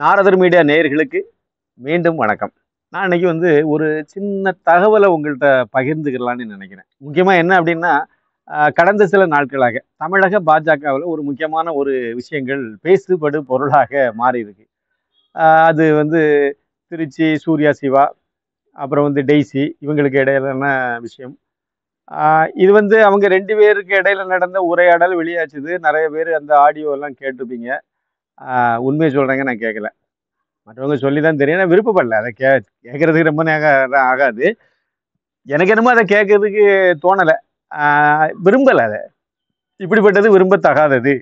நாரதர் media நேயர்களுக்கு மீண்டும் வணக்கம் நான் இன்னைக்கு வந்து ஒரு சின்ன தகவலை உங்கள்கிட்ட பகிர்ந்துக்கலாம்னு நினைக்கிறேன் முக்கியமாக என்ன அப்படின்னா ஆஹ் கடந்த சில நாட்களாக தமிழக பாஜகவில் ஒரு முக்கியமான ஒரு விஷயங்கள் பேசுபடு பொருளாக மாறி இருக்கு ஆஹ் அது வந்து திருச்சி சூர்யா சிவா அப்புறம் வந்து டெய்ஸி இவங்களுக்கு இடையிலான விஷயம் ஆஹ் இது வந்து அவங்க ரெண்டு பேருக்கு இடையில நடந்த உரையாடல் வெளியாச்சுது நிறைய பேர் அந்த ஆடியோ எல்லாம் கேட்டிருப்பீங்க ஆஹ் உண்மையை சொல்றேங்க நான் கேட்கல மற்றவங்க சொல்லி தான் தெரியும் நான் விருப்பப்படல அதை கே கேட்கறதுக்கு ரொம்ப நேரம் ஆகாது எனக்கு என்னமோ அதை கேட்கறதுக்கு தோணலை ஆஹ் விரும்பலை அதை இப்படிப்பட்டது விரும்பத்தகாதது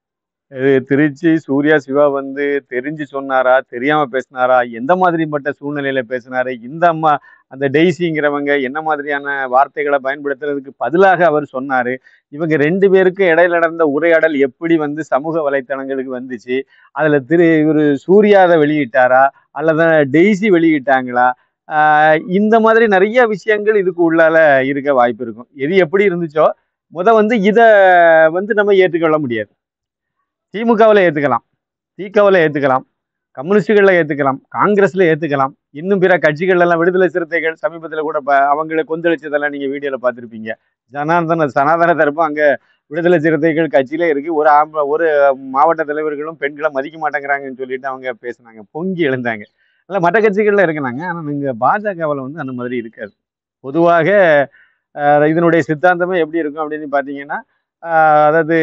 இது திருச்சி சூர்யா சிவா வந்து தெரிஞ்சு சொன்னாரா தெரியாம பேசினாரா எந்த மாதிரிப்பட்ட சூழ்நிலையில பேசினாரு இந்த அம்மா அந்த டெய்ஸிங்கிறவங்க என்ன மாதிரியான வார்த்தைகளை பயன்படுத்துறதுக்கு பதிலாக அவர் சொன்னாரு இவங்க ரெண்டு பேருக்கும் இடையில நடந்த உரையாடல் எப்படி வந்து சமூக வலைத்தளங்களுக்கு வந்துச்சு அதுல திரு இவர் சூர்யா அதை வெளியிட்டாரா அல்லது டெய்ஸி வெளியிட்டாங்களா ஆஹ் இந்த மாதிரி நிறைய விஷயங்கள் இதுக்கு உள்ளால இருக்க வாய்ப்பு இருக்கும் எது எப்படி இருந்துச்சோ முத வந்து இதை வந்து நம்ம ஏற்றுக்கொள்ள முடியாது திமுகவில் ஏற்றுக்கலாம் திகவில் ஏற்றுக்கலாம் கம்யூனிஸ்டுகளில் ஏற்றுக்கலாம் காங்கிரஸில் ஏற்றுக்கலாம் இன்னும் பிற கட்சிகள் எல்லாம் விடுதலை சிறுத்தைகள் சமீபத்தில் கூட ப- அவங்களை கொந்தளிச்சதெல்லாம் நீங்கள் வீடியோவில் பார்த்துருப்பீங்க ஜனார்தன சனாதன தரப்பு அங்கே விடுதலை சிறுத்தைகள் கட்சியிலே இருக்கு ஒரு ஆம்ப ஒரு மாவட்ட தலைவர்களும் பெண்களை மதிக்க மாட்டேங்கிறாங்கன்னு சொல்லிட்டு அவங்க பேசுனாங்க பொங்கி எழுந்தாங்க இல்லை மற்ற கட்சிகளில் இருக்கிறாங்க ஆனால் நீங்கள் பாஜகவில் வந்து அந்த மாதிரி இருக்காது பொதுவாக அஹ், இதனுடைய சித்தாந்தமே எப்படி இருக்கும் அப்படின்னு பார்த்தீங்கன்னா அஹ், அதாவது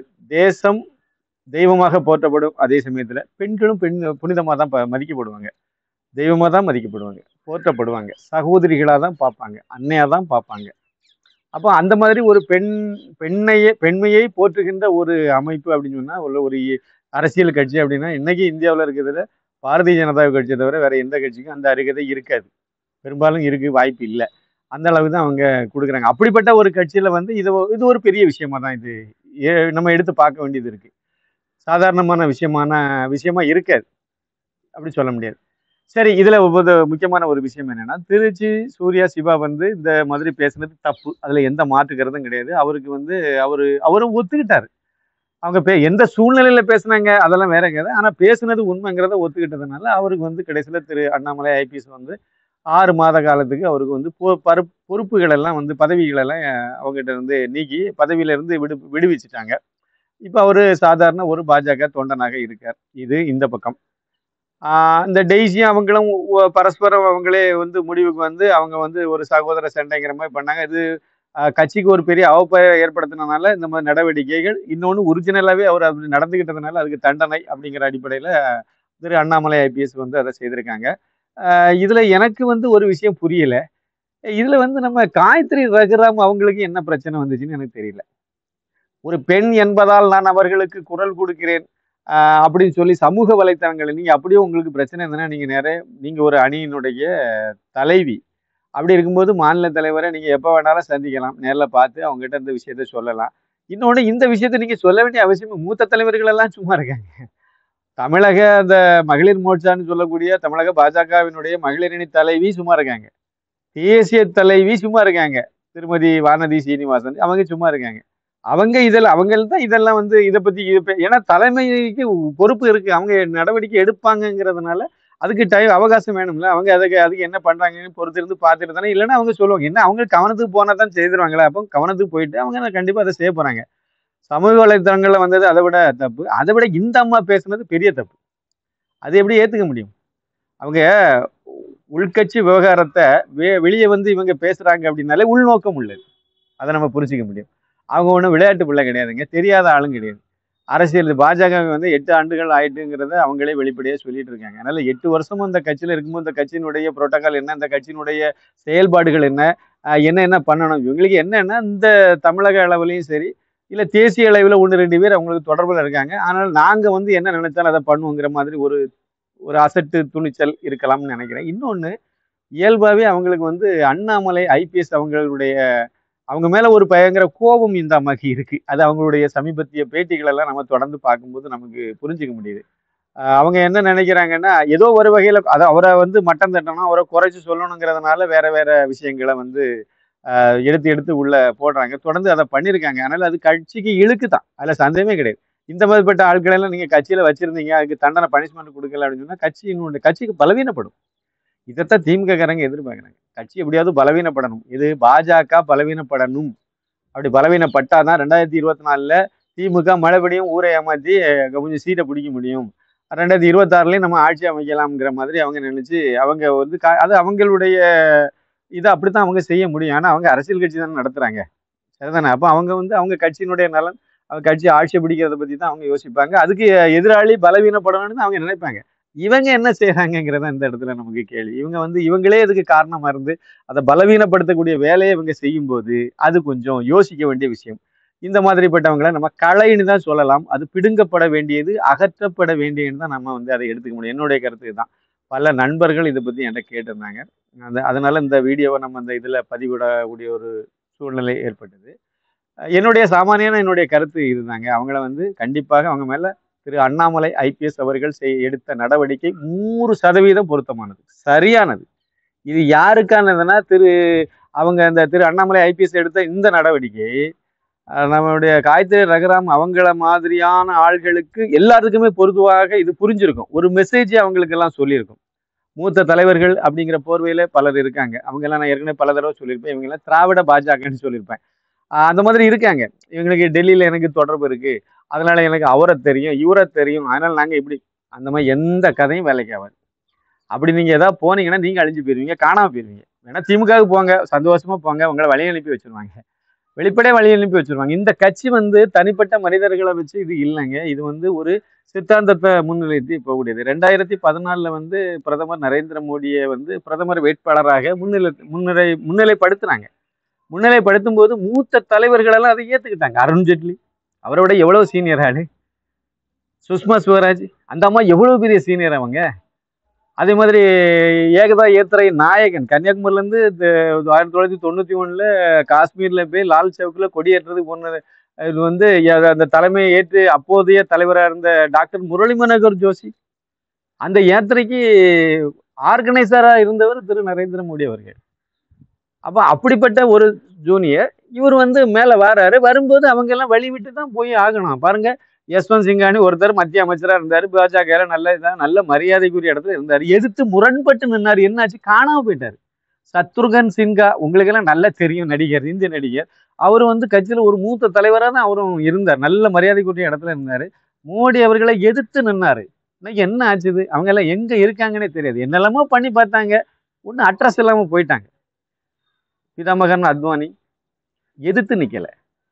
தேசம் தெய்வமாக போற்றப்படும் அதே சமயத்தில் பெண்களும் பெண் புனிதமாக தான் ப- மதிக்கப்படுவாங்க தெய்வமாக தான் மதிக்கப்படுவாங்க போற்றப்படுவாங்க சகோதரிகளாக தான் பார்ப்பாங்க அன்னையாக தான் பார்ப்பாங்க அப்போ அந்த மாதிரி ஒரு பெண் பெண்ணையே பெண்மையை போற்றுகின்ற ஒரு அமைப்பு அப்படின்னு சொன்னால் உள்ள ஒரு இ- அரசியல் கட்சி அப்படின்னா இன்னைக்கு இந்தியாவில் இருக்கிறதுல பாரதிய ஜனதா கட்சியை தவிர வேற எந்த கட்சிக்கும் அந்த அருகதை இருக்காது பெரும்பாலும் இருக்கு வாய்ப்பு இல்லை அந்த அளவுக்கு தான் அவங்க கொடுக்குறாங்க அப்படிப்பட்ட ஒரு கட்சியில் வந்து இது ஒ- இது ஒரு பெரிய விஷயமா தான் இது ஏ- நம்ம எடுத்து பார்க்க வேண்டியது இருக்கு சாதாரணமான விஷயமான விஷயமா இருக்காது அப்படி சொல்ல முடியாது சரி இதுல ஒரு முக்கியமான ஒரு விஷயம் என்னன்னா திருச்சி சூர்யா சிவா வந்து இந்த மாதிரி பேசுனது தப்பு அதுல எந்த மாற்று கருத்தும் கிடையாது அவருக்கு வந்து அவரு அவரும் ஒத்துக்கிட்டாரு அவங்க பே எந்த சூழ்நிலையில பேசுனாங்க அதெல்லாம் வேற கதை ஆனா பேசுனது உண்மைங்கிறத ஒத்துக்கிட்டதுனால அவருக்கு வந்து கடைசியில திரு அண்ணாமலை ஐபிஎஸ் வந்து ஆறு மாத காலத்துக்கு அவருக்கு வந்து பொ- பரு பொறுப்புகள் எல்லாம் வந்து பதவிகள் எல்லாம் அஹ், அவங்ககிட்ட இருந்து நீக்கி பதவியில இருந்து விடு விடுவிச்சுட்டாங்க இப்போ அவர் சாதாரண ஒரு பாஜக தொண்டனாக இருக்கார் இது இந்த பக்கம் ஆஹ் இந்த டெய்ஸியும் அவங்களும் ஒ- பரஸ்பரம் அவங்களே வந்து முடிவுக்கு வந்து அவங்க வந்து ஒரு சகோதர சண்டைங்கிற மாதிரி பண்ணாங்க இது ஆஹ் கட்சிக்கு ஒரு பெரிய அவப்பெயரை ஏற்படுத்தினனால இந்த மாதிரி நடவடிக்கைகள் இன்னொன்று ஒரிஜினலாகவே அவர் அப்படி நடந்துக்கிட்டதுனால அதுக்கு தண்டனை அப்படிங்கிற அடிப்படையில் திரு அண்ணாமலை ஐபிஎஸ் வந்து அதை செய்திருக்காங்க ஆஹ் இதுல எனக்கு வந்து ஒரு விஷயம் புரியல இதுல வந்து நம்ம காயத்ரி ரகுராம் அவங்களுக்கு என்ன பிரச்சனை வந்துச்சுன்னு எனக்கு தெரியல ஒரு பெண் என்பதால் நான் அவர்களுக்கு குரல் கொடுக்கிறேன் ஆஹ் அப்படின்னு சொல்லி சமூக வலைத்தளங்கள் நீங்க அப்படியே உங்களுக்கு பிரச்சனை இருந்ததுன்னா நீங்க நிறைய நீங்க ஒரு அணியினுடைய தலைவி அப்படி இருக்கும்போது மாநில தலைவரை நீங்க எப்ப வேணாலும் சந்திக்கலாம் நேர்ல பார்த்து அவங்க கிட்ட இந்த விஷயத்த சொல்லலாம் இன்னொன்று இந்த விஷயத்த நீங்க சொல்ல வேண்டிய அவசியம் மூத்த தலைவர்கள் எல்லாம் சும்மா இருக்காங்க தமிழக அந்த மகளிர் மோர்ச்சான்னு சொல்லக்கூடிய தமிழக பாஜகவினுடைய மகளிரணி தலைவி சும்மா இருக்காங்க தேசிய தலைவி சும்மா இருக்காங்க திருமதி வானதி சீனிவாசன் அவங்க சும்மா இருக்காங்க அவங்க இதெல்லாம் அவங்க தான் இதெல்லாம் வந்து இதை பத்தி இது பே- ஏன்னா தலைமைக்கு பொறுப்பு இருக்கு அவங்க நடவடிக்கை எடுப்பாங்கங்கிறதுனால அதுக்கு டைம் அவகாசம் வேணும்ல அவங்க அதுக்கு அதுக்கு என்ன பண்றாங்கன்னு பொறுத்து இருந்து பார்த்துட்டு தானே இல்லைன்னா அவங்க சொல்லுவாங்க என்ன அவங்க கவனத்துக்கு போனா தான் செய்திருவாங்களா அப்போ கவனத்துக்கு போயிட்டு அவங்க கண்டிப்பா அதை செய்ய போறாங்க சமூக வலைத்தளங்கள்ல வந்தது அதை விட தப்பு அதை விட இந்த அம்மா பேசுனது பெரிய தப்பு அது எப்படி ஏத்துக்க முடியும் அவங்க உள்கட்சி விவகாரத்தை வெ வெளியே வந்து இவங்க பேசுறாங்க அப்படின்னாலே உள்நோக்கம் உள்ளது அதை நம்ம புரிஞ்சுக்க முடியும் அவங்க ஒன்றும் விளையாட்டு பிள்ளை கிடையாதுங்க தெரியாத ஆளும் கிடையாது அரசியல் பாஜக வந்து எட்டு ஆண்டுகள் ஆயிட்டுங்கிறத அவங்களே வெளிப்படையாக சொல்லிட்டு இருக்காங்க அதனால எட்டு வருஷமும் அந்த கட்சியில் இருக்கும்போது இந்த கட்சியினுடைய புரோட்டோகால் என்ன இந்த கட்சியினுடைய செயல்பாடுகள் என்ன ஆஹ் என்ன என்ன பண்ணணும் இவங்களுக்கு என்னன்னா இந்த தமிழக அளவுலையும் சரி இல்லை தேசிய அளவில் ஒன்று ரெண்டு பேர் அவங்களுக்கு தொடர்பில் இருக்காங்க ஆனால் நாங்கள் வந்து என்ன நினைச்சாலும் அதை பண்ணுவோங்கிற மாதிரி ஒரு ஒரு அசட்டு துணிச்சல் இருக்கலாம்னு நினைக்கிறேன் இன்னொன்று இயல்பாகவே அவங்களுக்கு வந்து அண்ணாமலை ஐபிஎஸ் அவங்களுடைய அவங்க மேல ஒரு பயங்கர கோபம் இந்த அம்மாக்கு இருக்கு அது அவங்களுடைய சமீபத்திய பேட்டிகள் எல்லாம் நம்ம தொடர்ந்து பார்க்கும்போது நமக்கு புரிஞ்சுக்க முடியுது ஆஹ் அவங்க என்ன நினைக்கிறாங்கன்னா ஏதோ ஒரு வகையில அதை அவரை வந்து மட்டம் தட்டணும் அவரை குறைச்சு சொல்லணுங்கிறதுனால வேற வேற விஷயங்களை வந்து ஆஹ் எடுத்து எடுத்து உள்ள போடுறாங்க தொடர்ந்து அதை பண்ணியிருக்காங்க அதனால அது கட்சிக்கு இழுக்கு தான் அதுல சந்தேகமே கிடையாது இந்த மாதிரிப்பட்ட ஆட்களை எல்லாம் நீங்க கட்சியில வச்சிருந்தீங்க அதுக்கு தண்டனை பனிஷ்மெண்ட் கொடுக்கல அப்படின்னு சொன்னா கட்சியினுடைய கட்சிக்கு பலவீனப்படும் இதைத்தான் திமுக காரங்க எதிர்பார்க்கறாங்க கட்சி எப்படியாவது பலவீனப்படணும் இது பாஜக பலவீனப்படணும் அப்படி பலவீனப்பட்டாதான் ரெண்டாயிரத்தி இருபத்தி நாலுல திமுக மறுபடியும் ஊரை ஏமாத்தி அஹ், கொஞ்சம் சீட்டை பிடிக்க முடியும் ரெண்டாயிரத்தி இருபத்தாறுலயும் நம்ம ஆட்சி அமைக்கலாம்ங்கிற மாதிரி அவங்க நினைச்சு அவங்க வந்து கா- அது அவங்களுடைய இதை அப்படித்தான் அவங்க செய்ய முடியும் ஆனா அவங்க அரசியல் கட்சி தானே நடத்துறாங்க சரிதானே அப்போ அவங்க வந்து அவங்க கட்சியினுடைய நலன் அவங்க கட்சி ஆட்சியை பிடிக்கிறத பத்தி தான் அவங்க யோசிப்பாங்க அதுக்கு எதிராளி பலவீனப்படணும்னு அவங்க நினைப்பாங்க இவங்க என்ன செய்யறாங்கிறத இந்த இடத்துல நமக்கு கேள்வி இவங்க வந்து இவங்களே இதுக்கு காரணமா இருந்து அதை பலவீனப்படுத்தக்கூடிய வேலையை இவங்க செய்யும்போது அது கொஞ்சம் யோசிக்க வேண்டிய விஷயம் இந்த மாதிரிப்பட்டவங்களை நம்ம கலைன்னு தான் சொல்லலாம் அது பிடுங்கப்பட வேண்டியது அகற்றப்பட வேண்டியதுன்னு தான் நம்ம வந்து அதை எடுத்துக்க முடியும் என்னுடைய கருத்து தான் பல நண்பர்கள் இதை பத்தி என்கிட்ட கேட்டிருந்தாங்க அது அதனால இந்த வீடியோவை நம்ம இந்த இதுல பதிவிடக்கூடிய ஒரு சூழ்நிலை ஏற்பட்டது அஹ் என்னுடைய சாமானியான என்னுடைய கருத்து இதுதாங்க அவங்கள வந்து கண்டிப்பாக அவங்க மேல திரு அண்ணாமலை ஐபிஎஸ் அவர்கள் செய் எடுத்த நடவடிக்கை நூறு சதவீதம் பொருத்தமானது சரியானது இது யாருக்கானதுன்னா திரு அவங்க இந்த திரு அண்ணாமலை ஐபிஎஸ் எடுத்த இந்த நடவடிக்கை அஹ் நம்மளுடைய காயத்ரி ரகுராம் அவங்கள மாதிரியான ஆள்களுக்கு எல்லாத்துக்குமே பொதுவாக இது புரிஞ்சிருக்கும் ஒரு மெசேஜ் அவங்களுக்கு எல்லாம் சொல்லியிருக்கும் மூத்த தலைவர்கள் அப்படிங்கிற போர்வையில பலர் இருக்காங்க அவங்க எல்லாம் நான் ஏற்கனவே பல தடவை சொல்லியிருப்பேன் இவங்க எல்லாம் திராவிட பாஜகன்னு சொல்லியிருப்பேன் ஆஹ் அந்த மாதிரி இருக்காங்க இவங்களுக்கு டெல்லியில எனக்கு தொடர்பு இருக்கு அதனால எனக்கு அவரை தெரியும் இவரை தெரியும் அதனால நாங்க இப்படி அந்த மாதிரி எந்த கதையும் வேலைக்கு ஆகாது அப்படி நீங்க ஏதாவது போனீங்கன்னா நீங்க அழிஞ்சு போயிருவீங்க காணாம போயிருவீங்க வேணா திமுகவுக்கு போங்க சந்தோஷமா போங்க உங்களை வழி அனுப்பி வச்சிருவாங்க வெளிப்படையா வழி அனுப்பி வச்சிருவாங்க இந்த கட்சி வந்து தனிப்பட்ட மனிதர்களை வச்சு இது இல்லைங்க இது வந்து ஒரு சித்தாந்தத்தை முன்னிலைத்து போகக்கூடியது ரெண்டாயிரத்தி பதினாலுல வந்து பிரதமர் நரேந்திர மோடியை வந்து பிரதமர் வேட்பாளராக முன்னிலை முன்னிலை முன்னிலைப்படுத்துனாங்க முன்னிலைப்படுத்தும் போது மூத்த தலைவர்கள் எல்லாம் அதை ஏத்துக்கிட்டாங்க அருண் ஜெட்லி அவரை விட எவ்வளவு சீனியர் ஆளு சுஷ்மா ஸ்வராஜ் அந்த அம்மா எவ்வளவு பெரிய சீனியர் அவங்க அதே மாதிரி ஏகதா ஏத்திரை நாயகன் கன்னியாகுமரியில இருந்து இந்த ஆயிரத்தி தொள்ளாயிரத்தி தொண்ணூத்தி ஒண்ணுல காஷ்மீர்ல போய் லால் சவுக்ல கொடியேற்றதுக்கு போனது இது வந்து ய- அந்த தலைமையை ஏற்று அப்போதைய தலைவராக இருந்த டாக்டர் முரளி மனோகர் ஜோஷி அந்த யாத்திரைக்கு ஆர்கனைசரா இருந்தவர் திரு நரேந்திர மோடி அவர்கள் அப்ப அப்படிப்பட்ட ஒரு ஜூனியர் இவர் வந்து மேல வராரு வரும்போது அவங்க எல்லாம் வழி விட்டு தான் போய் ஆகணும் பாருங்க யஸ்வந்த் சிங்கானி ஒருத்தர் மத்திய அமைச்சரா இருந்தாரு பாஜக நல்ல இதா நல்ல மரியாதைக்குரிய இடத்துல இருந்தாரு எதிர்த்து முரண்பட்டு நின்னாரு என்னாச்சு காணாம போயிட்டாரு சத்ருகன் சின்ஹா உங்களுக்கு எல்லாம் நல்லா தெரியும் நடிகர் இந்திய நடிகர் அவர் வந்து கட்சியில ஒரு மூத்த தலைவரா தான் அவரும் இருந்தார் நல்ல மரியாதைக்குரிய இடத்துல இருந்தாரு மோடி அவர்களை எதிர்த்து நின்னாரு இன்னைக்கு என்ன ஆச்சுது அவங்க எல்லாம் எங்க இருக்காங்கன்னே தெரியாது என்னெல்லாமோ பண்ணி பார்த்தாங்க ஒன்றும் அட்ரஸ் இல்லாம போயிட்டாங்க பிதாமகன் அத்வானி எதிர்த்து நிக்கல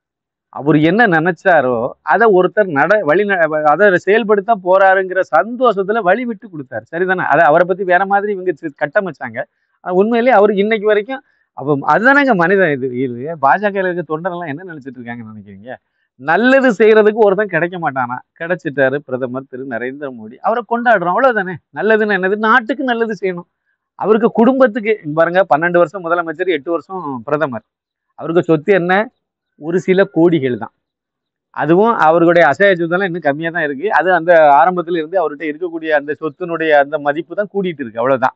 அவர் என்ன நினைச்சாரோ அதை ஒருத்தர் நட வழி ந- அதை செயல்படுத்த போறாருங்கிற சந்தோஷத்துல வழி விட்டு கொடுத்தாரு சரிதானே அதை அவரை பத்தி வேற மாதிரி இவங்க சி- கட்டமைச்சாங்க ஆனா உண்மையிலேயே அவர் இன்னைக்கு வரைக்கும் அப்ப அதுதானங்க மனிதன் இது இது பாஜக இருக்க தொண்டரெல்லாம் என்ன நினைச்சிட்டு இருக்காங்கன்னு நினைக்கிறீங்க நல்லது செய்யறதுக்கு ஒருத்தன் கிடைக்க மாட்டானா கிடைச்சிட்டாரு பிரதமர் திரு நரேந்திர மோடி அவரை கொண்டாடுறோம் அவ்வளவுதானே நல்லதுன்னு என்னது நாட்டுக்கு நல்லது செய்யணும் அவருக்கு குடும்பத்துக்கு இங்க பாருங்க பன்னெண்டு வருஷம் முதலமைச்சர் எட்டு வருஷம் பிரதமர் அவருக்கு சொத்து என்ன ஒரு சில கோடிகள் தான் அதுவும் அவர்களுடைய அசைய சொத்தெல்லாம் இன்னும் கம்மியாக தான் இருக்கு அது அந்த ஆரம்பத்துல இருந்து அவர்கிட்ட இருக்கக்கூடிய அந்த சொத்தினுடைய அந்த மதிப்பு தான் கூடிட்டு இருக்கு அவ்வளவுதான்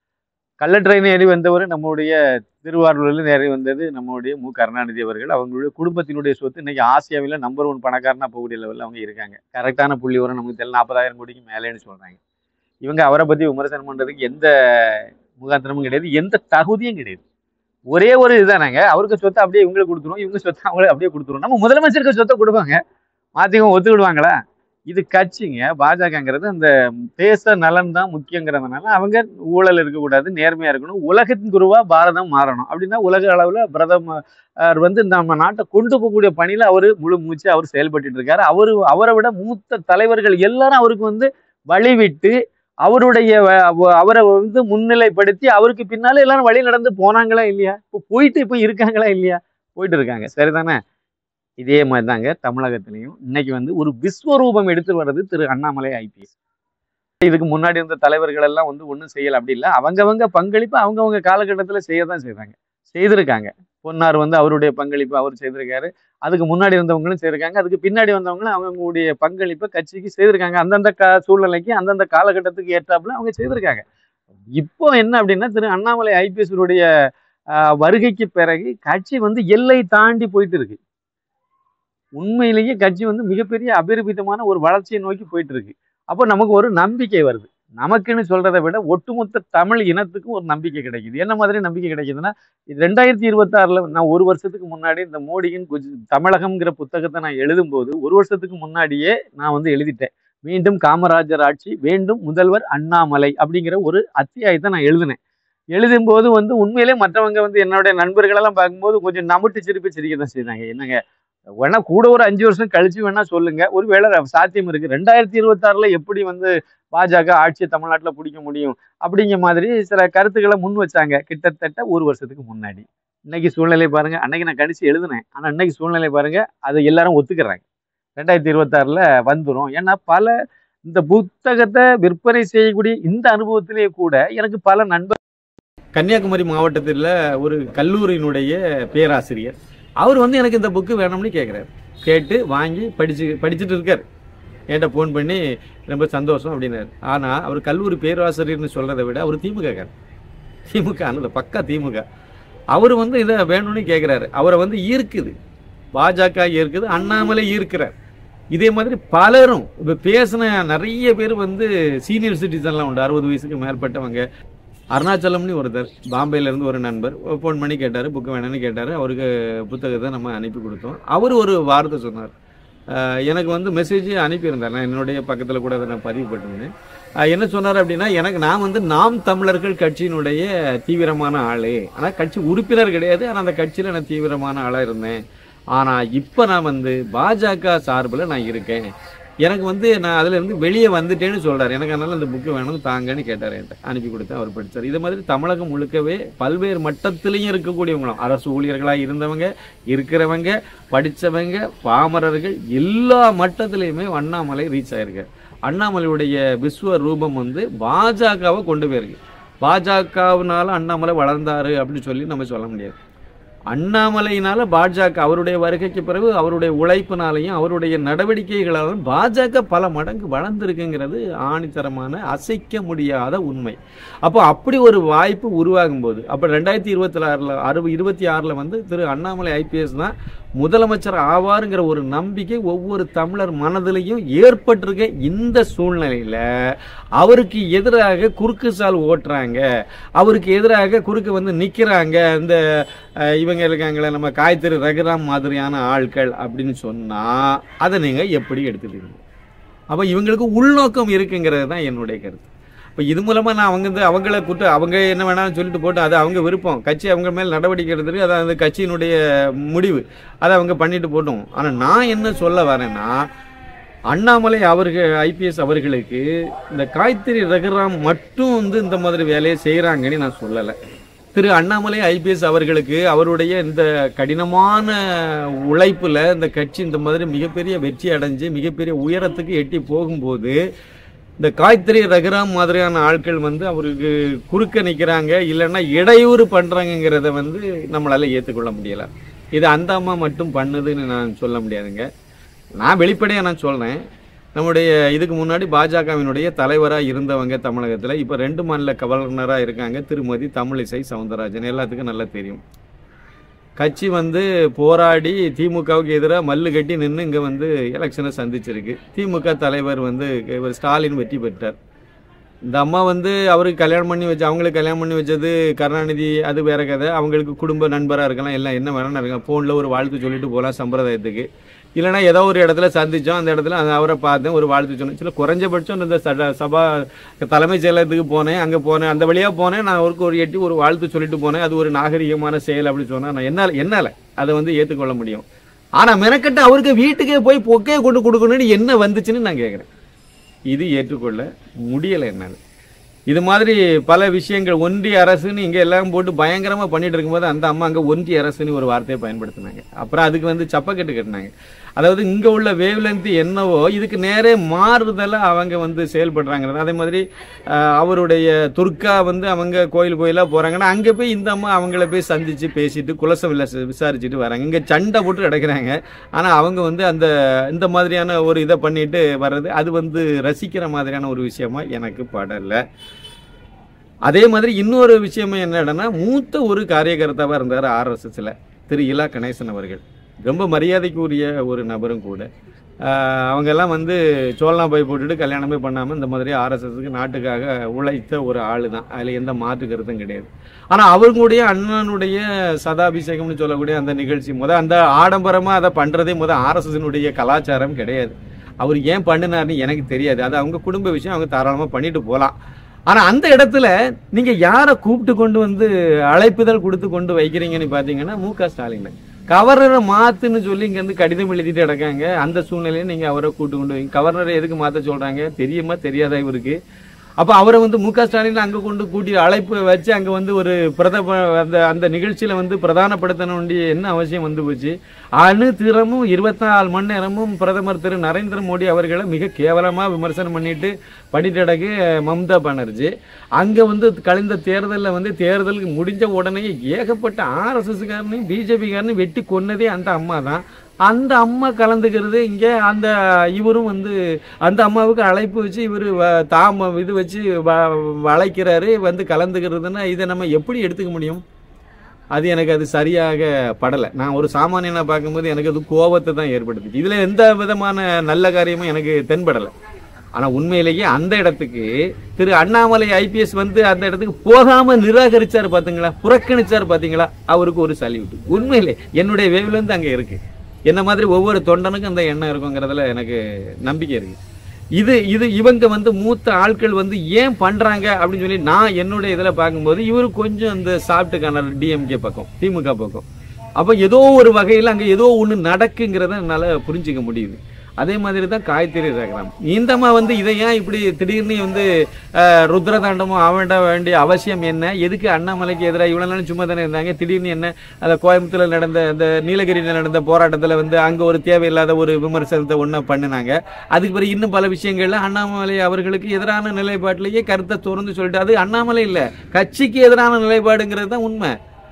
கள்ள ட்ரெயின் ஏறி வந்தவர் நம்முடைய திருவாரூரில் ஏறி வந்தது நம்முடைய மு கருணாநிதி அவர்கள் அவங்களுடைய குடும்பத்தினுடைய சொத்து இன்னைக்கு ஆசியாவில் நம்பர் ஒன் பணக்காரனா போகக்கூடிய லெவலில் அவங்க இருக்காங்க கரெக்டான புள்ளி வரும் நமக்கு தெரியல நாற்பதாயிரம் கோடிக்கு மேலேன்னு சொல்றாங்க இவங்க அவரை பத்தி விமர்சனம் பண்றதுக்கு எந்த முகாந்திரமும் கிடையாது எந்த தகுதியும் கிடையாது ஒரே ஒரு இதுதானங்க அவருக்கு சொத்தை அப்படியே இவங்களுக்கு கொடுத்துருவோம் இவங்க சொத்தை அவங்களுக்கு அப்படியே கொடுத்துருவோம் நம்ம முதலமைச்சருக்கு சொத்தை கொடுப்பாங்க மாத்திக்கும் ஒத்துக்கிடுவாங்களா இது கட்சிங்க பாஜகங்கிறது அந்த தேச நலன் தான் முக்கியங்கிறதுனால அவங்க ஊழல் இருக்கக்கூடாது நேர்மையா இருக்கணும் உலகத்தின் குருவா பாரதம் மாறணும் அப்படின்னா உலக அளவுல பிரதமர் வந்து நம்ம நாட்டை கொண்டு போகக்கூடிய பணியில அவரு முழு மூச்சு அவர் செயல்பட்டு இருக்காரு அவரு அவரை விட மூத்த தலைவர்கள் எல்லாரும் அவருக்கு வந்து வழிவிட்டு அவருடைய வ- வ- அவரை வந்து முன்னிலைப்படுத்தி அவருக்கு பின்னால எல்லாரும் வழி நடந்து போனாங்களா இல்லையா இப்போ போயிட்டு இப்போ இருக்காங்களா இல்லையா போயிட்டு இருக்காங்க சரிதானே இதே மாதிரி தாங்க தமிழகத்திலையும் இன்னைக்கு வந்து ஒரு விஸ்வரூபம் எடுத்து வர்றது திரு அண்ணாமலை ஐபிஎஸ் இதுக்கு முன்னாடி இருந்த தலைவர்கள் எல்லாம் வந்து ஒன்றும் செய்யல அப்படி இல்லை அவங்கவங்க பங்களிப்பு அவங்கவங்க காலகட்டத்தில் செய்ய தான் செய்றாங்க செய்திருக்காங்க பொன்னார் வந்து அவருடைய பங்களிப்பு அவர் செய்திருக்காரு அதுக்கு முன்னாடி வந்தவங்களும் செய்திருக்காங்க அதுக்கு பின்னாடி வந்தவங்களும் அவங்களுடைய பங்களிப்பை கட்சிக்கு செய்திருக்காங்க அந்தந்த கா சூழ்நிலைக்கு அந்தந்த காலகட்டத்துக்கு ஏற்றாப்புல அவங்க செய்திருக்காங்க இப்போ என்ன அப்படின்னா திரு அண்ணாமலை ஐபிஎஸ் வருகைக்கு பிறகு கட்சி வந்து எல்லை தாண்டி போயிட்டு இருக்கு உண்மையிலேயே கட்சி வந்து மிகப்பெரிய அபரிமிதமான ஒரு வளர்ச்சியை நோக்கி போயிட்டு இருக்கு அப்போ நமக்கு ஒரு நம்பிக்கை வருது நமக்குன்னு சொல்றதை விட ஒட்டுமொத்த தமிழ் இனத்துக்கும் ஒரு நம்பிக்கை கிடைக்குது என்ன மாதிரி நம்பிக்கை கிடைக்குதுன்னா ரெண்டாயிரத்தி இருபத்தாறுல நான் ஒரு வருஷத்துக்கு முன்னாடி இந்த மோடியின் குஜ் தமிழகம்ங்கிற புத்தகத்தை நான் எழுதும்போது ஒரு வருஷத்துக்கு முன்னாடியே நான் வந்து எழுதிட்டேன் மீண்டும் காமராஜர் ஆட்சி வேண்டும் முதல்வர் அண்ணாமலை அப்படிங்கிற ஒரு அத்தியாயத்தை நான் எழுதினேன் எழுதும்போது வந்து உண்மையிலே மற்றவங்க வந்து என்னுடைய நண்பர்களெல்லாம் பார்க்கும்போது கொஞ்சம் நமுட்டு சிரிப்பு சிரிக்க தான் செய்தாங்க என்னங்க வேணா கூட ஒரு அஞ்சு வருஷம் கழிச்சு வேணா சொல்லுங்க ஒருவேளை சாத்தியம் இருக்கு ரெண்டாயிரத்தி இருபத்தாறுல எப்படி வந்து பாஜக ஆட்சியை தமிழ்நாட்டுல பிடிக்க முடியும் அப்படிங்கிற மாதிரி சில கருத்துக்களை முன் வச்சாங்க கிட்டத்தட்ட ஒரு வருஷத்துக்கு முன்னாடி இன்னைக்கு சூழ்நிலை பாருங்க அன்னைக்கு நான் கடிச்சு எழுதினேன் ஆனா இன்னைக்கு சூழ்நிலை பாருங்க அதை எல்லாரும் ஒத்துக்கிறாங்க ரெண்டாயிரத்தி இருபத்தாறுல வந்துரும் ஏன்னா பல இந்த புத்தகத்தை விற்பனை செய்யக்கூடிய இந்த அனுபவத்திலேயே கூட எனக்கு பல நண்பர் கன்னியாகுமரி மாவட்டத்தில் ஒரு கல்லூரியினுடைய பேராசிரியர் அவர் வந்து எனக்கு இந்த புக்கு வேணும்னு கேட்குறாரு கேட்டு வாங்கி படிச்சு படிச்சுட்டு இருக்கார் என்கிட்ட ஃபோன் பண்ணி ரொம்ப சந்தோஷம் அப்படின்னாரு ஆனால் அவர் கல்லூரி பேராசிரியர்னு சொல்கிறத விட அவர் திமுக காரர். திமுக அந்த பக்கா திமுக அவர் வந்து இதை வேணும்னு கேட்குறாரு அவரை வந்து ஈர்க்குது பாஜக ஈர்க்குது அண்ணாமலை ஈர்க்கிறார் இதே மாதிரி பலரும் இப்போ பேசின நிறைய பேர் வந்து சீனியர் சிட்டிசன்லாம் உண்டு அறுபது வயசுக்கு மேற்பட்டவங்க அருணாச்சலம்னு ஒருத்தர் பாம்பேல இருந்து ஒரு நண்பர் ஃபோன் பண்ணி கேட்டார் புக்கு வேணும்னு கேட்டார் அவருக்கு புத்தகத்தை நம்ம அனுப்பி கொடுத்தோம் அவர் ஒரு வார்த்தை சொன்னார் அஹ் எனக்கு வந்து மெசேஜ் அனுப்பியிருந்தார் நான் என்னுடைய பக்கத்தில் கூட அதை நான் பதிவு பண்ணிருந்தேன் அஹ் என்ன சொன்னார் அப்படின்னா எனக்கு நான் வந்து நாம் தமிழர்கள் கட்சியினுடைய தீவிரமான ஆளு ஆனால் கட்சி உறுப்பினர் கிடையாது ஆனால் அந்த கட்சியில் நான் தீவிரமான ஆளாக இருந்தேன் ஆனால் இப்போ நான் வந்து பாஜக சார்பில் நான் இருக்கேன் எனக்கு வந்து நான் அதுல இருந்து வெளியே வந்துட்டேன்னு சொல்றாரு எனக்கு அதனால அந்த புக்கு வேணும் தாங்கன்னு கேட்டார் என்கிட்ட அனுப்பி கொடுத்தேன் அவர் படிச்சார் இது மாதிரி தமிழகம் முழுக்கவே பல்வேறு மட்டத்திலையும் இருக்கக்கூடியவங்களும் அரசு ஊழியர்களாக இருந்தவங்க இருக்கிறவங்க படிச்சவங்க பாமரர்கள் எல்லா மட்டத்திலையுமே அண்ணாமலை ரீச் ஆயிருக்கு அண்ணாமலையுடைய விஸ்வ ரூபம் வந்து பாஜகவை கொண்டு போயிருக்கு பாஜகவினால அண்ணாமலை வளர்ந்தாரு அப்படின்னு சொல்லி நம்ம சொல்ல முடியாது அண்ணாமலையினால பாஜக அவருடைய வருகைக்கு பிறகு அவருடைய உழைப்பினாலையும் அவருடைய நடவடிக்கைகளாலும் பாஜக பல மடங்கு வளர்ந்துருக்குங்கிறது ஆணித்தரமான அசைக்க முடியாத உண்மை அப்போ அப்படி ஒரு வாய்ப்பு உருவாகும் போது அப்போ ரெண்டாயிரத்தி இருபத்தி ஆறில் அறுபது இருபத்தி ஆறில் வந்து திரு அண்ணாமலை ஐபிஎஸ் தான் முதலமைச்சர் ஆவாருங்கிற ஒரு நம்பிக்கை ஒவ்வொரு தமிழர் மனதிலையும் ஏற்பட்டிருக்க இந்த சூழ்நிலையில அவருக்கு எதிராக குறுக்கு சால் ஓட்டுறாங்க அவருக்கு எதிராக குறுக்கு வந்து நிக்கிறாங்க இந்த அஹ், இவங்க இருக்காங்களே நம்ம காய்த்திரு ரகுராம் மாதிரியான ஆட்கள் அப்படின்னு சொன்னா அதை நீங்க எப்படி எடுத்துட்டீங்க அப்ப இவங்களுக்கு உள்நோக்கம் இருக்குங்கிறது தான் என்னுடைய கருத்து இப்போ இது மூலமா நான் அவங்க வந்து அவங்கள கூட்டு அவங்க என்ன வேணாலும் சொல்லிட்டு போட்டு அது அவங்க விருப்பம் கட்சி அவங்க மேல் நடவடிக்கை எடுத்துட்டு அது அந்த கட்சியினுடைய முடிவு அதை அவங்க பண்ணிட்டு போட்டோம் ஆனா நான் என்ன சொல்ல வரேன்னா அண்ணாமலை அவர்கள் ஐபிஎஸ் அவர்களுக்கு இந்த காய்த்திரி ரகுராம் மட்டும் வந்து இந்த மாதிரி வேலையை செய்கிறாங்கன்னு நான் சொல்லலை திரு அண்ணாமலை ஐபிஎஸ் அவர்களுக்கு அவருடைய இந்த கடினமான உழைப்புல இந்த கட்சி இந்த மாதிரி மிகப்பெரிய வெற்றி அடைஞ்சு மிகப்பெரிய உயரத்துக்கு எட்டி போகும்போது இந்த காய்த்திரி ரகுராம் மாதிரியான ஆட்கள் வந்து அவருக்கு குறுக்க நிற்கிறாங்க இல்லைன்னா இடையூறு பண்றாங்கங்கிறத வந்து நம்மளால ஏற்றுக்கொள்ள முடியல இது அந்த அம்மா மட்டும் பண்ணுதுன்னு நான் சொல்ல முடியாதுங்க நான் வெளிப்படையாக நான் சொல்றேன் நம்முடைய இதுக்கு முன்னாடி பாஜகவினுடைய தலைவராக இருந்தவங்க தமிழகத்தில் இப்போ ரெண்டு மாநில கவர்னராக இருக்காங்க திருமதி தமிழிசை சவுந்தரராஜன் எல்லாத்துக்கும் நல்லா தெரியும் கட்சி வந்து போராடி திமுகவுக்கு எதிராக மல்லு கட்டி நின்று இங்கே வந்து எலெக்ஷனை சந்திச்சிருக்கு திமுக தலைவர் வந்து இவர் ஸ்டாலின் வெற்றி பெற்றார் இந்த அம்மா வந்து அவருக்கு கல்யாணம் பண்ணி வச்சு அவங்களுக்கு கல்யாணம் பண்ணி வச்சது கருணாநிதி அது வேற கதை அவங்களுக்கு குடும்ப நண்பராக இருக்கலாம் எல்லாம் என்ன வேணா இருக்கலாம் ஃபோனில் ஒரு வாழ்த்து சொல்லிட்டு போகலாம் சம்பிரதாயத்துக்கு இல்லைன்னா ஏதோ ஒரு இடத்துல சந்திச்சோம் அந்த இடத்துல அந்த அவரை பார்த்தேன் ஒரு வாழ்த்து சொன்னேன் சில குறைஞ்சபட்சம் இந்த சட- சபா தலைமைச் செயலகத்துக்கு போனேன் அங்கே போனேன் அந்த வழியாக போனேன் நான் அவருக்கு ஒரு எட்டி ஒரு வாழ்த்து சொல்லிட்டு போனேன் அது ஒரு நாகரிகமான செயல் அப்படி சொன்னா நான் என்னால் என்னால் அதை வந்து ஏற்றுக்கொள்ள முடியும் ஆனால் மெனக்கட்டு அவருக்கு வீட்டுக்கே போய் பொக்கையை கொண்டு கொடுக்கணும்னு என்ன வந்துச்சுன்னு நான் கேட்குறேன் இது ஏற்றுக்கொள்ள முடியலை என்னால் இது மாதிரி பல விஷயங்கள் ஒன்றிய அரசுன்னு இங்கே எல்லாம் போட்டு பயங்கரமாக பண்ணிட்டு இருக்கும்போது அந்த அம்மா அங்கே ஒன்றிய அரசுன்னு ஒரு வார்த்தையை பயன்படுத்தினாங்க அப்புறம் அதுக்கு வந்து சப்பக்கட்டு கட்டினாங்க அதாவது இங்கே உள்ள வேவ் லென்த் என்னவோ இதுக்கு நேரே மாறுதலாக அவங்க வந்து செயல்படுறாங்கிறது அதே மாதிரி ஆஹ், அவருடைய துர்கா வந்து அவங்க கோயில் கோயிலாக போகிறாங்கன்னா அங்கே போய் இந்த அம்மா அவங்கள போய் சந்தித்து பேசிட்டு குலசம் வில- விசாரிச்சுட்டு வராங்க இங்கே சண்டை போட்டு கிடக்குறாங்க ஆனால் அவங்க வந்து அந்த இந்த மாதிரியான ஒரு இதை பண்ணிட்டு வர்றது அது வந்து ரசிக்கிற மாதிரியான ஒரு விஷயமா எனக்கு படலை அதே மாதிரி இன்னொரு விஷயமே என்னடனா மூத்த ஒரு காரியகர்த்தாவாக இருந்தார் ஆர்எஸ்எஸ்ல திரு இலா கணேசன் அவர்கள் ரொம்ப மரியாதைக்குரிய ஒரு நபரும் கூட ஆஹ் அவங்க எல்லாம் வந்து சோழனா போய் போட்டுட்டு கல்யாணமே பண்ணாமல் இந்த மாதிரி ஆர்எஸ்எஸ்க்கு நாட்டுக்காக உழைத்த ஒரு ஆளு தான் அதில் எந்த மாற்று கருத்தும் கிடையாது ஆனால் அவங்களுடைய அண்ணனுடைய சதாபிஷேகம்னு சொல்லக்கூடிய அந்த நிகழ்ச்சி முத அந்த ஆடம்பரமாக அதை பண்ணுறதே முத ஆர்எஸ்எஸ்னுடைய கலாச்சாரம் கிடையாது அவர் ஏன் பண்ணினார்னு எனக்கு தெரியாது அது அவங்க குடும்ப விஷயம் அவங்க தாராளமாக பண்ணிட்டு போகலாம் ஆனால் அந்த இடத்துல நீங்கள் யாரை கூப்பிட்டு கொண்டு வந்து அழைப்புதல் கொடுத்து கொண்டு வைக்கிறீங்கன்னு பார்த்தீங்கன்னா மு க ஸ்டாலின் கவர்னரை மாத்துன்னு சொல்லி இங்கேருந்து கடிதம் எழுதிட்டு கிடக்காங்க அந்த சூழ்நிலையை நீங்கள் அவரை கூட்டு கொண்டு வைங்க கவர்னரை எதுக்கு மாற்ற சொல்கிறாங்க தெரியுமா தெரியாதா இவருக்கு அப்போ அவரை வந்து மு க ஸ்டாலின் அங்கே கொண்டு கூட்டி அழைப்பு வச்சு அங்கே வந்து ஒரு பிரதம அந்த அந்த நிகழ்ச்சியில் வந்து பிரதானப்படுத்தணும் வேண்டிய என்ன அவசியம் வந்து போச்சு அணு திறமும் இருபத்தி நாலு மணி நேரமும் பிரதமர் திரு நரேந்திர மோடி அவர்களை மிக கேவலமாக விமர்சனம் பண்ணிட்டு பண்ணிட்டு கிடக்கு மம்தா பானர்ஜி அங்கே வந்து கழிந்த தேர்தலில் வந்து தேர்தலுக்கு முடிஞ்ச உடனே ஏகப்பட்ட ஆர்எஸ்எஸ்காரனையும் பிஜேபிக்காரனையும் வெட்டி கொன்னதே அந்த அம்மா தான் அந்த அம்மா கலந்துக்கிறது இங்கே அந்த இவரும் வந்து அந்த அம்மாவுக்கு அழைப்பு வச்சு இவர் தாம இது வச்சு வ- வளைக்கிறாரு வந்து கலந்துக்கிறதுன்னா இதை நம்ம எப்படி எடுத்துக்க முடியும் அது எனக்கு அது சரியாக படலை நான் ஒரு சாமானியனை பார்க்கும்போது எனக்கு அது கோபத்தை தான் ஏற்படுத்துச்சு இதில் எந்த விதமான நல்ல காரியமும் எனக்கு தென்படலை ஆனால் உண்மையிலேயே அந்த இடத்துக்கு திரு அண்ணாமலை ஐபிஎஸ் வந்து அந்த இடத்துக்கு போகாமல் நிராகரிச்சார் பார்த்தீங்களா புறக்கணிச்சார் பார்த்தீங்களா அவருக்கு ஒரு சல்யூட் உண்மையிலே என்னுடைய வேவ்லேருந்து அங்கே இருக்கு என்ன மாதிரி ஒவ்வொரு தொண்டனுக்கும் அந்த எண்ணம் இருக்குங்கிறதுல எனக்கு நம்பிக்கை இருக்கு இது இது இவங்க வந்து மூத்த ஆட்கள் வந்து ஏன் பண்றாங்க அப்படின்னு சொல்லி நான் என்னுடைய இதில் பார்க்கும்போது இவர் கொஞ்சம் அந்த சாப்பிட்டு காணல் டிஎம்கே பக்கம் திமுக பக்கம் அப்போ ஏதோ ஒரு வகையில் அங்கே ஏதோ ஒன்று நடக்குங்கிறத என்னால் புரிஞ்சுக்க முடியுது அதே மாதிரி தான் காயத்ரி ரகரம் இந்தம்மா வந்து இதை ஏன் இப்படி திடீர்னு வந்து அஹ், ருத்ரதாண்டமும் ஆவேண்ட வேண்டிய அவசியம் என்ன எதுக்கு அண்ணாமலைக்கு எதிராக இவ்வளோ நாளும் சும்மா தானே இருந்தாங்க திடீர்னு என்ன அந்த கோயம்புத்தூர்ல நடந்த அந்த நீலகிரியில் நடந்த போராட்டத்தில் வந்து அங்கே ஒரு தேவையில்லாத ஒரு விமர்சனத்தை ஒன்றா பண்ணினாங்க அதுக்கு பிறகு இன்னும் பல விஷயங்கள்ல அண்ணாமலை அவர்களுக்கு எதிரான நிலைப்பாட்டிலேயே கருத்தை திறந்து சொல்லிட்டு அது அண்ணாமலை இல்லை கட்சிக்கு எதிரான நிலைப்பாடுங்கிறது தான் உண்மை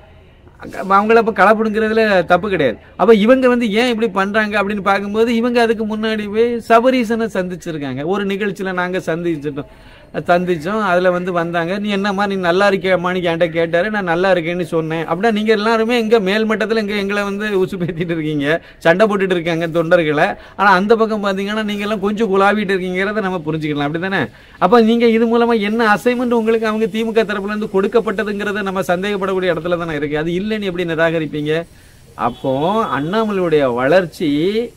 அவங்கள இப்போ கலப்படுங்கிறதுல தப்பு கிடையாது அப்போ இவங்க வந்து ஏன் இப்படி பண்ணுறாங்க அப்படின்னு பார்க்கும்போது இவங்க அதுக்கு முன்னாடி போய் சபரீசனை சந்திச்சிருக்காங்க ஒரு நிகழ்ச்சியில் நாங்கள் சந்திச்சிட்டோம் சந்திச்சோம் அதில் வந்து வந்தாங்க நீ என்னம்மா நீ நல்லா இருக்கியம்மான்னு என்கிட்ட கேட்டாரு நான் நல்லா இருக்கேன்னு சொன்னேன் அப்படின்னா நீங்கள் எல்லாருமே இங்கே மேல் மட்டத்தில் இங்கே எங்களை வந்து உசு பேத்திட்டு இருக்கீங்க சண்டை போட்டுட்டு இருக்காங்க தொண்டர்களை ஆனால் அந்த பக்கம் பார்த்தீங்கன்னா நீங்கள் எல்லாம் கொஞ்சம் குழாவிட்டு இருக்கீங்கிறத நம்ம புரிஞ்சுக்கலாம் அப்படி தானே அப்போ நீங்கள் இது மூலமாக என்ன அசைன்மெண்ட் உங்களுக்கு அவங்க திமுக தரப்புலேருந்து கொடுக்கப்பட்டதுங்கிறத நம்ம சந்தேகப்படக்கூடிய இடத்துல தானே இருக்குது அது இல்லைன்னு எப்படி நிராகரிப்பீங்க அப்போ அண்ணாமலையுடைய வளர்ச்சி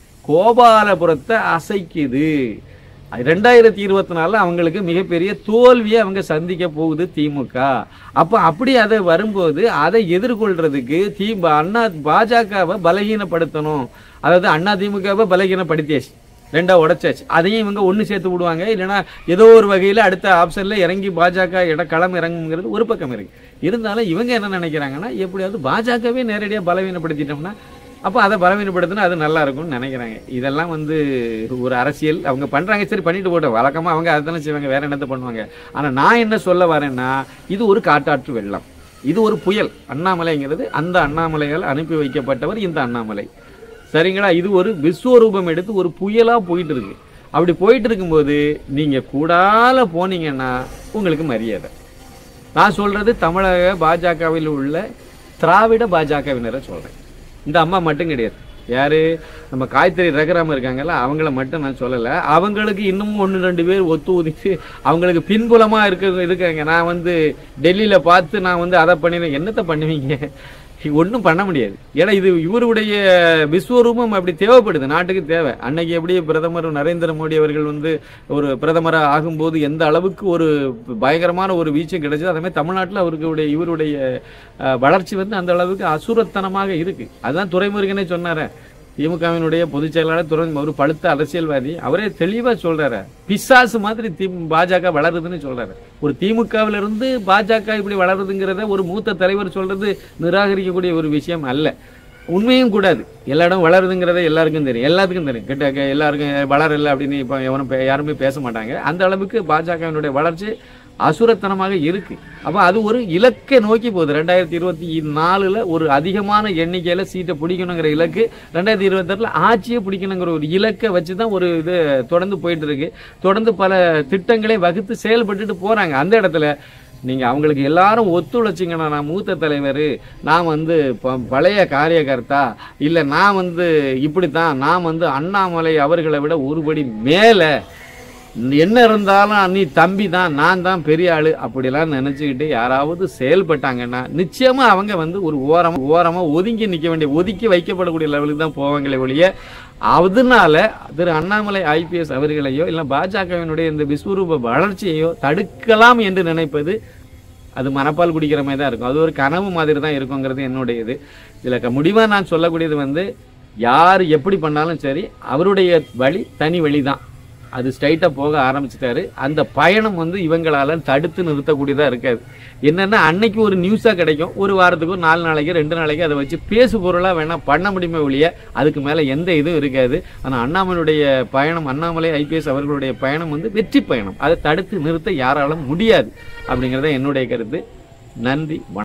கோபாலபுரத்தை அசைக்குது ரெண்டாயிரத்தி இருபத்தி நாலில் அவங்களுக்கு மிகப்பெரிய தோல்வியை அவங்க சந்திக்க போகுது திமுக அப்போ அப்படி அதை வரும்போது அதை எதிர்கொள்றதுக்கு தி அண்ணா பாஜகவை பலகீனப்படுத்தணும் அதாவது அண்ணா திமுகவை பலகீனப்படுத்தியாச்சு ரெண்டா உடைச்சாச்சு அதையும் இவங்க ஒன்று சேர்த்து விடுவாங்க இல்லைன்னா ஏதோ ஒரு வகையில் அடுத்த ஆப்ஷனில் இறங்கி பாஜக இட களம் இறங்குங்கிறது ஒரு பக்கம் இருக்கு இருந்தாலும் இவங்க என்ன நினைக்கிறாங்கன்னா எப்படியாவது பாஜகவே நேரடியாக பலவீனப்படுத்திட்டோம்னா அப்போ அதை பலவீனப்படுத்தினா அது நல்லா இருக்கும்னு நினைக்கிறாங்க இதெல்லாம் வந்து ஒரு அரசியல் அவங்க பண்ணுறாங்க சரி பண்ணிட்டு போட்டோம் வழக்கமாக அவங்க அதை தானே செய்வாங்க வேற என்னத்தை பண்ணுவாங்க ஆனால் நான் என்ன சொல்ல வரேன்னா இது ஒரு காட்டாற்று வெள்ளம் இது ஒரு புயல் அண்ணாமலைங்கிறது அந்த அண்ணாமலையால் அனுப்பி வைக்கப்பட்டவர் இந்த அண்ணாமலை சரிங்களா இது ஒரு விஸ்வரூபம் எடுத்து ஒரு புயலாக போயிட்டு இருக்கு அப்படி போயிட்டு இருக்கும்போது நீங்கள் கூடால போனீங்கன்னா உங்களுக்கு மரியாதை நான் சொல்றது தமிழக பாஜகவில் உள்ள திராவிட பாஜகவினரை சொல்றேன் இந்த அம்மா மட்டும் கிடையாது யாரு நம்ம காய்கறி ரகராம இருக்காங்கல்ல அவங்கள மட்டும் நான் சொல்லலை அவங்களுக்கு இன்னமும் ஒன்று ரெண்டு பேர் ஒத்து ஒதுக்கி அவங்களுக்கு பின்புலமா இருக்க இருக்காங்க நான் வந்து டெல்லியில பார்த்து நான் வந்து அதை பண்ணிடுறேன் என்னத்தை பண்ணுவீங்க ஒன்றும் பண்ண முடியாது ஏன்னா இது இவருடைய விஸ்வரூபம் அப்படி தேவைப்படுது நாட்டுக்கு தேவை அன்னைக்கு எப்படி பிரதமர் நரேந்திர மோடி அவர்கள் வந்து ஒரு பிரதமராக ஆகும்போது எந்த அளவுக்கு ஒரு பயங்கரமான ஒரு வீச்சம் கிடைச்சது அதே மாதிரி தமிழ்நாட்டில் அவருடைய இவருடைய அஹ், வளர்ச்சி வந்து அந்த அளவுக்கு அசுரத்தனமாக இருக்கு அதுதான் துறைமுருகனே சொன்னாரே திமுகவினுடைய பொதுச் செயலாளர் துறை ஒரு பழுத்த அரசியல்வாதி அவரே தெளிவா சொல்றாரு பிசாசு மாதிரி தி பாஜக வளருதுன்னு சொல்றாரு ஒரு திமுகவில இருந்து பாஜக இப்படி வளருதுங்கிறத ஒரு மூத்த தலைவர் சொல்றது நிராகரிக்கக்கூடிய ஒரு விஷயம் அல்ல உண்மையும் கூடாது எல்லா இடம் வளருதுங்கிறத எல்லாருக்கும் தெரியும் எல்லாத்துக்கும் தெரியும் கிட்ட எல்லாருக்கும் வளரல அப்படின்னு இப்போ எவனும் பே- யாருமே பேச மாட்டாங்க அந்த அளவுக்கு பாஜகவினுடைய வளர்ச்சி அசுரத்தனமாக இருக்கு அப்போ அது ஒரு இலக்கை நோக்கி போகுது ரெண்டாயிரத்தி இருபத்தி நாலுல ஒரு அதிகமான எண்ணிக்கையில சீட்டை பிடிக்கணுங்கிற இலக்கு ரெண்டாயிரத்தி இருபத்தாறுல ஆட்சியை பிடிக்கணுங்கிற ஒரு இலக்கை வச்சு தான் ஒரு இது தொடர்ந்து போயிட்டு இருக்கு தொடர்ந்து பல திட்டங்களை வகுத்து செயல்பட்டுட்டு போறாங்க அந்த இடத்துல நீங்கள் அவங்களுக்கு எல்லாரும் ஒத்துழைச்சிங்கன்னா நான் மூத்த தலைவர் நான் வந்து ப- பழைய காரியகர்த்தா இல்லை நான் வந்து இப்படித்தான் நான் வந்து அண்ணாமலை அவர்களை விட ஒருபடி மேலே என்ன இருந்தாலும் நீ தம்பி தான் நான் தான் பெரிய ஆளு அப்படிலாம் நினச்சிக்கிட்டு யாராவது செயல்பட்டாங்கன்னா நிச்சயமாக அவங்க வந்து ஒரு ஓரமாக ஓரமாக ஒதுங்கி நிற்க வேண்டிய ஒதுக்கி வைக்கப்படக்கூடிய லெவலுக்கு தான் போவாங்களே ஒழிய அதனால திரு அண்ணாமலை ஐபிஎஸ் அவர்களையோ இல்லை பாஜகவினுடைய இந்த விஸ்வரூப வளர்ச்சியையோ தடுக்கலாம் என்று நினைப்பது அது மனப்பால் குடிக்கிற மாதிரி தான் இருக்கும் அது ஒரு கனவு மாதிரி தான் இருக்குங்கிறது என்னுடைய இது இதில் முடிவாக நான் சொல்லக்கூடியது வந்து யார் எப்படி பண்ணாலும் சரி அவருடைய வழி தனி வழி தான் அது ஸ்ட்ரைட்டாக போக ஆரம்பிச்சிட்டாரு அந்த பயணம் வந்து இவங்களால தடுத்து நிறுத்தக்கூடியதாக இருக்காது என்னென்னா அன்னைக்கு ஒரு நியூஸாக கிடைக்கும் ஒரு வாரத்துக்கு ஒரு நாலு நாளைக்கு ரெண்டு நாளைக்கு அதை வச்சு பேசு பொருளாக வேணால் பண்ண முடியுமே ஒழிய அதுக்கு மேலே எந்த இதுவும் இருக்காது ஆனால் அண்ணாமலையுடைய பயணம் அண்ணாமலை ஐபிஎஸ் அவர்களுடைய பயணம் வந்து வெற்றி பயணம் அதை தடுத்து நிறுத்த யாராலும் முடியாது அப்படிங்கிறத என்னுடைய கருத்து நன்றி வணக்கம்